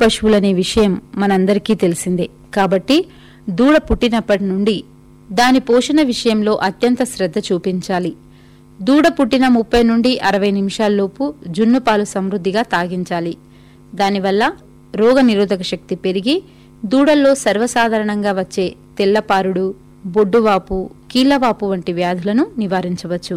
పశువులనే విషయం మనందరికీ తెలిసిందే కాబట్టి దూడ పుట్టినప్పటి నుండి దాని పోషణ విషయంలో అత్యంత శ్రద్ధ చూపించాలి దూడ పుట్టిన ముప్పై నుండి అరవై నిమిషాల్లోపు జున్ను పాలు సమృద్ధిగా తాగించాలి దానివల్ల రోగ నిరోధక శక్తి పెరిగి దూడల్లో సర్వసాధారణంగా వచ్చే తెల్లపారుడు బొడ్డువాపు కీళ్లవాపు వంటి వ్యాధులను నివారించవచ్చు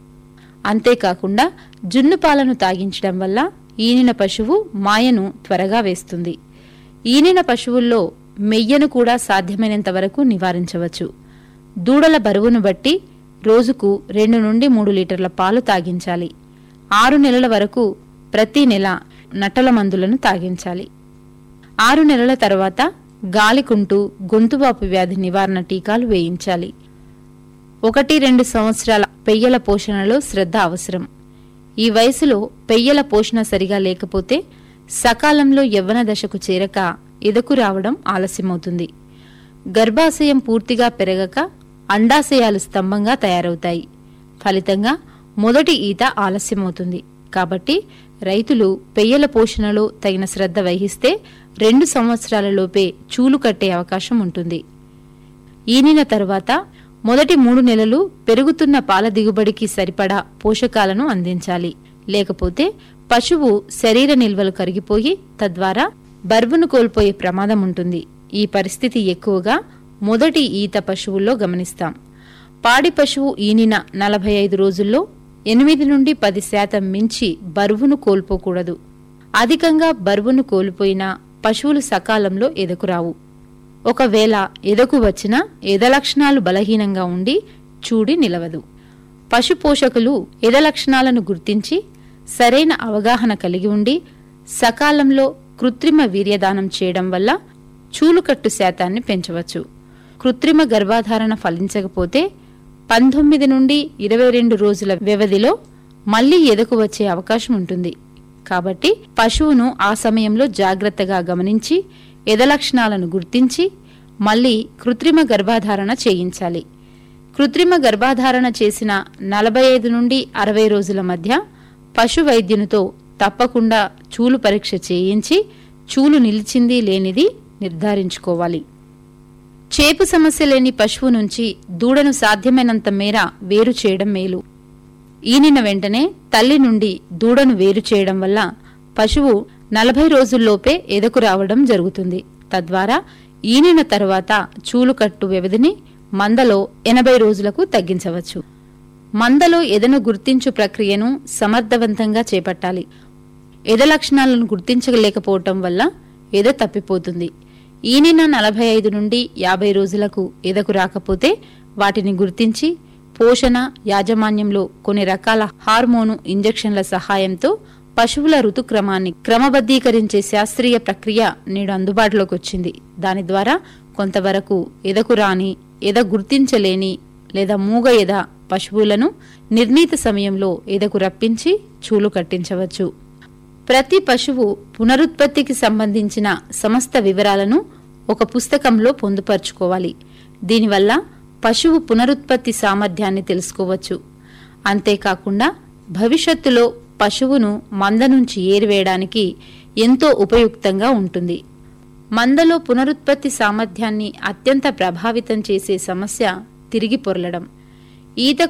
అంతేకాకుండా జున్ను పాలను తాగించడం వల్ల ఈనిన పశువు మాయను త్వరగా వేస్తుంది ఈనిన పశువుల్లో మెయ్యను కూడా సాధ్యమైనంత వరకు నివారించవచ్చు దూడల బరువును బట్టి రోజుకు రెండు నుండి మూడు లీటర్ల పాలు తాగించాలి ఆరు నెలల వరకు ప్రతి నెల నట్టల మందులను తాగించాలి ఆరు నెలల తర్వాత గాలికుంటు గొంతువాపు వ్యాధి నివారణ టీకాలు వేయించాలి ఒకటి రెండు సంవత్సరాల పెయ్యల పోషణలో శ్రద్ధ అవసరం ఈ వయసులో పెయ్యల పోషణ సరిగా లేకపోతే సకాలంలో యవ్వన దశకు చేరక ఎదకు రావడం ఆలస్యమవుతుంది గర్భాశయం పూర్తిగా పెరగక అండాశయాలు స్తంభంగా తయారవుతాయి ఫలితంగా మొదటి ఈత ఆలస్యమవుతుంది కాబట్టి రైతులు పెయ్యల పోషణలో తగిన శ్రద్ధ వహిస్తే రెండు సంవత్సరాలలోపే చూలు కట్టే అవకాశం ఉంటుంది ఈనిన తరువాత మొదటి మూడు నెలలు పెరుగుతున్న పాల దిగుబడికి సరిపడా పోషకాలను అందించాలి లేకపోతే పశువు శరీర నిల్వలు కరిగిపోయి తద్వారా బర్బును కోల్పోయే ప్రమాదం ఉంటుంది ఈ పరిస్థితి ఎక్కువగా మొదటి ఈత పశువుల్లో గమనిస్తాం పాడి పశువు ఈనిన నలభై ఐదు రోజుల్లో ఎనిమిది నుండి పది శాతం మించి బరువును కోల్పోకూడదు అధికంగా బరువును కోల్పోయినా పశువులు సకాలంలో ఎదకురావు ఒకవేళ ఎదకు వచ్చినా ఎద లక్షణాలు బలహీనంగా ఉండి చూడి నిలవదు పశు పోషకులు ఎద లక్షణాలను గుర్తించి సరైన అవగాహన కలిగి ఉండి సకాలంలో కృత్రిమ వీర్యదానం చేయడం వల్ల చూలుకట్టు శాతాన్ని పెంచవచ్చు కృత్రిమ గర్భాధారణ ఫలించకపోతే పంతొమ్మిది నుండి ఇరవై రెండు రోజుల వ్యవధిలో మళ్లీ ఎదకు వచ్చే అవకాశం ఉంటుంది కాబట్టి పశువును ఆ సమయంలో జాగ్రత్తగా గమనించి ఎద లక్షణాలను గుర్తించి మళ్లీ కృత్రిమ గర్భాధారణ చేయించాలి కృత్రిమ గర్భాధారణ చేసిన నలభై ఐదు నుండి అరవై రోజుల మధ్య పశు వైద్యునితో తప్పకుండా చూలు పరీక్ష చేయించి చూలు నిలిచింది లేనిది నిర్ధారించుకోవాలి చేపు సమస్య లేని పశువు నుంచి దూడను సాధ్యమైనంత మేర వేరు చేయడం మేలు ఈనిన వెంటనే తల్లి నుండి దూడను వేరు చేయడం వల్ల పశువు నలభై రోజుల్లోపే ఎదకు రావడం జరుగుతుంది తద్వారా ఈనిన తరువాత చూలుకట్టు వ్యవధిని మందలో ఎనభై రోజులకు తగ్గించవచ్చు మందలో ఎదను గుర్తించు ప్రక్రియను సమర్థవంతంగా చేపట్టాలి ఎద లక్షణాలను గుర్తించలేకపోవటం వల్ల ఎద తప్పిపోతుంది ఈనిన నలభై ఐదు నుండి యాభై రోజులకు ఎదకు రాకపోతే వాటిని గుర్తించి పోషణ యాజమాన్యంలో కొన్ని రకాల హార్మోను ఇంజెక్షన్ల సహాయంతో పశువుల ఋతుక్రమాన్ని క్రమబద్ధీకరించే శాస్త్రీయ ప్రక్రియ నేడు అందుబాటులోకి వచ్చింది దాని ద్వారా కొంతవరకు ఎదకు రాని ఎద గుర్తించలేని లేదా మూగ ఎద పశువులను నిర్ణీత సమయంలో ఎదకు రప్పించి చూలు కట్టించవచ్చు ప్రతి పశువు పునరుత్పత్తికి సంబంధించిన సమస్త వివరాలను ఒక పుస్తకంలో పొందుపరుచుకోవాలి దీనివల్ల పశువు పునరుత్పత్తి సామర్థ్యాన్ని తెలుసుకోవచ్చు అంతేకాకుండా భవిష్యత్తులో పశువును మంద నుంచి ఏరివేయడానికి ఎంతో ఉపయుక్తంగా ఉంటుంది మందలో పునరుత్పత్తి సామర్థ్యాన్ని అత్యంత ప్రభావితం చేసే సమస్య తిరిగి పొరలడం ఈత